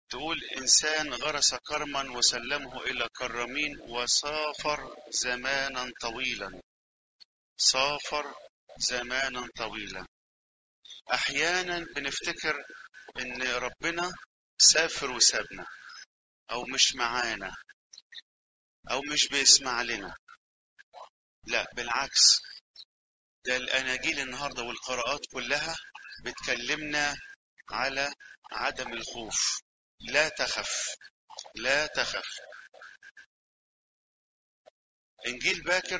تقول إنسان غرس كرما وسلمه إلى كرمين وسافر زمانا طويلا سافر زمانا طويلا أحيانا بنفتكر إن ربنا سافر وسابنا أو مش معانا أو مش بيسمع لنا لا بالعكس ده الأناجيل النهاردة والقراءات كلها بتكلمنا على عدم الخوف لا تخف لا تخف إنجيل باكر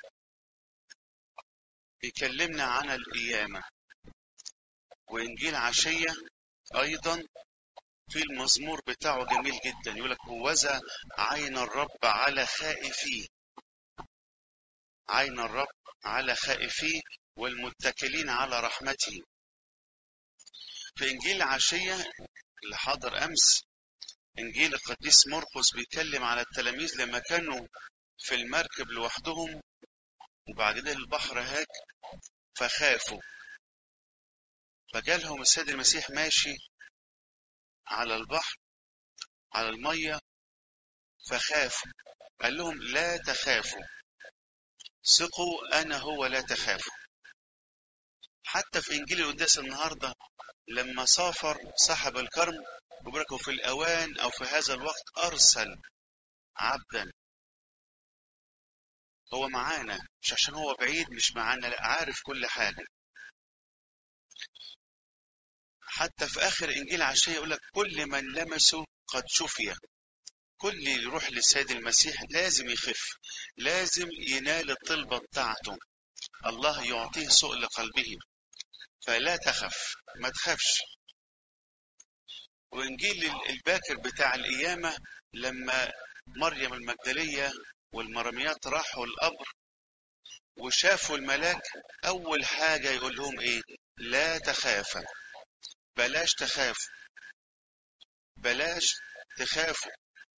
بيكلمنا عن القيامة وإنجيل عشية أيضا في المزمور بتاعه جميل جدا يقول لك هوذا عين الرب على خائفيه عين الرب على خائفيه والمتكلين على رحمته في إنجيل عشية اللي حاضر أمس إنجيل القديس مرقس بيتكلم على التلاميذ لما كانوا في المركب لوحدهم وبعد كده البحر هاج فخافوا فجالهم السيد المسيح ماشي على البحر على المية فخافوا قال لهم لا تخافوا ثقوا أنا هو لا تخافوا حتى في إنجيل القداس النهاردة لما سافر صاحب الكرم وبركوا في الأوان أو في هذا الوقت أرسل عبدا هو معانا مش عشان هو بعيد مش معانا لا عارف كل حاجة حتى في آخر إنجيل عشية يقول لك كل من لمسه قد شفي كل اللي يروح للسيد المسيح لازم يخف لازم ينال الطلبة بتاعته الله يعطيه سؤل قلبه فلا تخف ما تخافش وإنجيل الباكر بتاع القيامة لما مريم المجدلية والمرميات راحوا القبر وشافوا الملاك أول حاجة يقول لهم إيه لا تخافا بلاش تخافوا بلاش تخافوا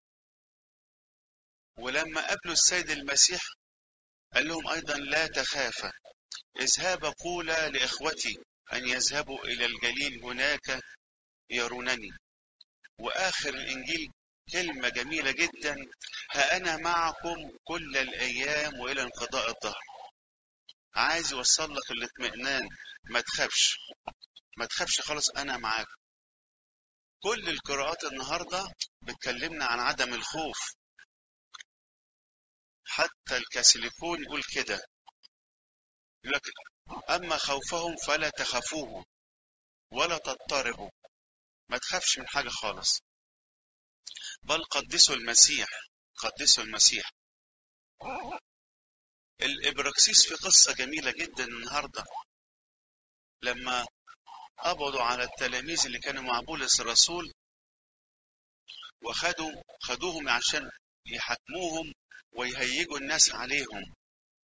ولما قابلوا السيد المسيح قال لهم أيضا لا تخافا اذهبا قولا لإخوتي أن يذهبوا إلى الجليل هناك يرونني وآخر الإنجيل كلمة جميلة جدا ها أنا معكم كل الأيام وإلى انقضاء الظهر عايز يوصل لك الاطمئنان ما تخافش ما تخافش خالص أنا معاك كل القراءات النهاردة بتكلمنا عن عدم الخوف حتى الكاثوليكون يقول كده يقول لك أما خوفهم فلا تخافوه ولا تضطربوا ما تخافش من حاجة خالص بل قدسوا المسيح قدسوا المسيح الإبراكسيس في قصة جميلة جدا النهاردة لما قبضوا على التلاميذ اللي كانوا مع بولس الرسول وخدوا خدوهم عشان يحكموهم ويهيجوا الناس عليهم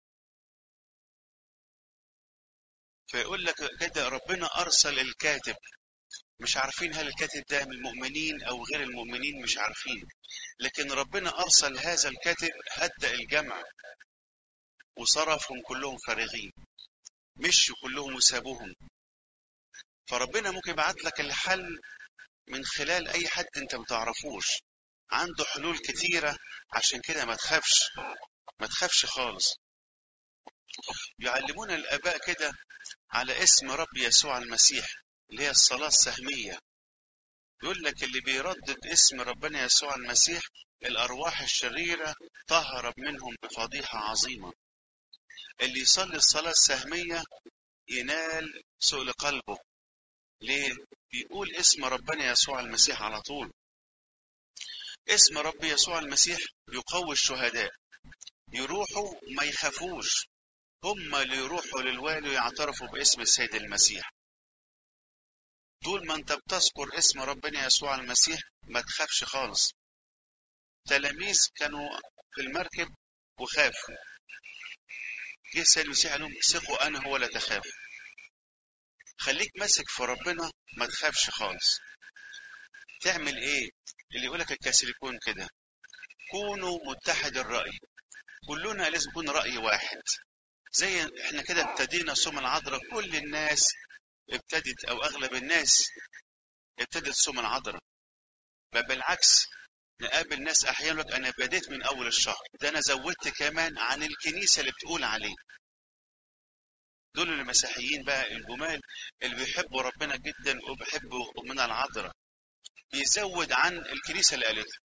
فيقول لك كده ربنا أرسل الكاتب مش عارفين هل الكاتب ده من المؤمنين أو غير المؤمنين مش عارفين لكن ربنا أرسل هذا الكاتب هدأ الجمع وصرفهم كلهم فارغين مشوا كلهم وسابوهم فربنا ممكن يبعت لك الحل من خلال أي حد أنت ما تعرفوش عنده حلول كتيرة عشان كده ما تخافش ما تخافش خالص يعلمونا الآباء كده على اسم رب يسوع المسيح اللي هي الصلاة السهمية يقول لك اللي بيردد اسم ربنا يسوع المسيح الأرواح الشريرة تهرب منهم بفضيحة عظيمة اللي يصلي الصلاة السهمية ينال سؤل قلبه ليه؟ بيقول اسم ربنا يسوع المسيح على طول اسم رب يسوع المسيح يقوي الشهداء يروحوا ما يخافوش هم اللي يروحوا للوالي ويعترفوا باسم السيد المسيح طول ما انت بتذكر اسم ربنا يسوع المسيح ما تخافش خالص تلاميذ كانوا في المركب وخافوا جه السيد المسيح قال لهم ثقوا انا هو لا تخافوا خليك ماسك في ربنا ما تخافش خالص تعمل ايه اللي يقولك الكاثوليكون كده كونوا متحد الرأي كلنا لازم يكون رأي واحد زي احنا كده ابتدينا صوم العذراء كل الناس ابتدت او اغلب الناس ابتدت صوم العذراء بل بالعكس نقابل ناس احيانا لك انا بديت من اول الشهر ده انا زودت كمان عن الكنيسه اللي بتقول عليه دول المسيحيين بقى الجمال اللي بيحبوا ربنا جدا وبيحبوا من العذراء بيزود عن الكنيسه اللي قالتها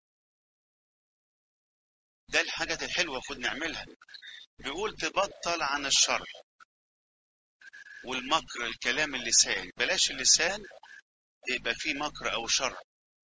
ده الحاجات الحلوه المفروض نعملها بيقول تبطل عن الشر والمكر الكلام اللسان بلاش اللسان يبقى فيه مكر او شر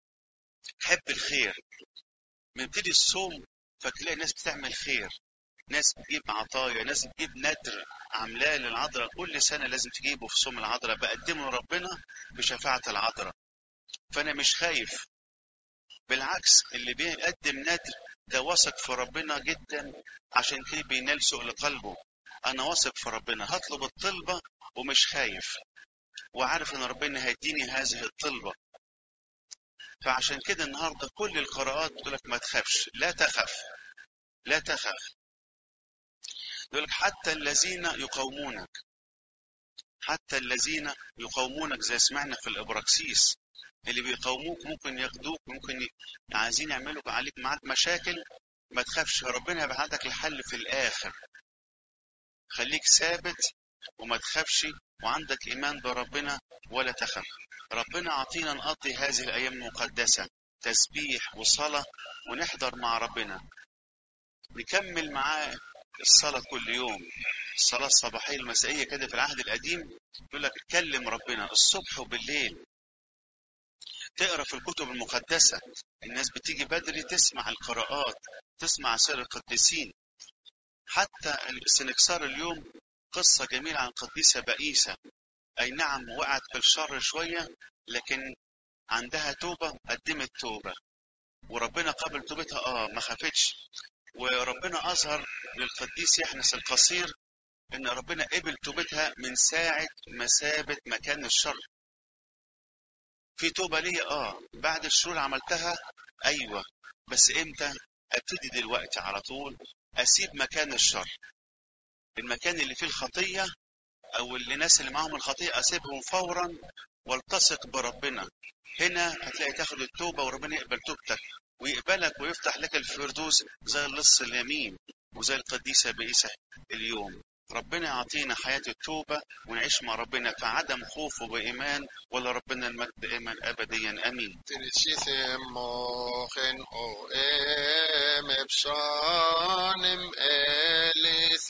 حب الخير بنبتدي الصوم فتلاقي ناس بتعمل خير ناس بتجيب عطايا ناس بتجيب ندر عاملاه للعذراء كل سنه لازم تجيبه في صوم العذراء بقدمه لربنا بشفاعه العذراء فانا مش خايف بالعكس اللي بيقدم ندر ده واثق في ربنا جدا عشان كده بينال سؤل قلبه انا واثق في ربنا هطلب الطلبه ومش خايف وعارف ان ربنا هيديني هذه الطلبه فعشان كده النهارده كل القراءات بتقول لك ما تخافش لا تخف لا تخف يقول لك حتى الذين يقاومونك حتى الذين يقاومونك زي سمعنا في الابراكسيس اللي بيقاوموك ممكن ياخدوك ممكن ي... عايزين يعملوا عليك معاك مشاكل ما تخافش ربنا هيبعتك الحل في الاخر خليك ثابت وما تخافش وعندك ايمان بربنا ولا تخف ربنا عطينا نقضي هذه الايام المقدسه تسبيح وصلاه ونحضر مع ربنا نكمل معاه الصلاة كل يوم الصلاة الصباحية المسائية كده في العهد القديم يقول لك اتكلم ربنا الصبح وبالليل تقرا في الكتب المقدسة الناس بتيجي بدري تسمع القراءات تسمع سير القديسين حتى السنكسار اليوم قصة جميلة عن القديسة بائسة أي نعم وقعت في الشر شوية لكن عندها توبة قدمت توبة وربنا قبل توبتها اه ما خافتش وربنا أظهر للقديس يحنس القصير إن ربنا قبل توبتها من ساعة ما سابت مكان الشر. في توبة ليا آه بعد الشهور عملتها أيوة بس إمتى؟ أبتدي دلوقتي على طول أسيب مكان الشر. المكان اللي فيه الخطية أو الناس اللي معاهم الخطية أسيبهم فورا والتصق بربنا. هنا هتلاقي تاخد التوبة وربنا يقبل توبتك ويقبلك ويفتح لك الفردوس زي اللص اليمين وزي القديسة بإيسى اليوم ربنا يعطينا حياة التوبة ونعيش مع ربنا في عدم خوف وبإيمان ولا ربنا المجد إيمان أبديا أمين Mochen o em epshanim elis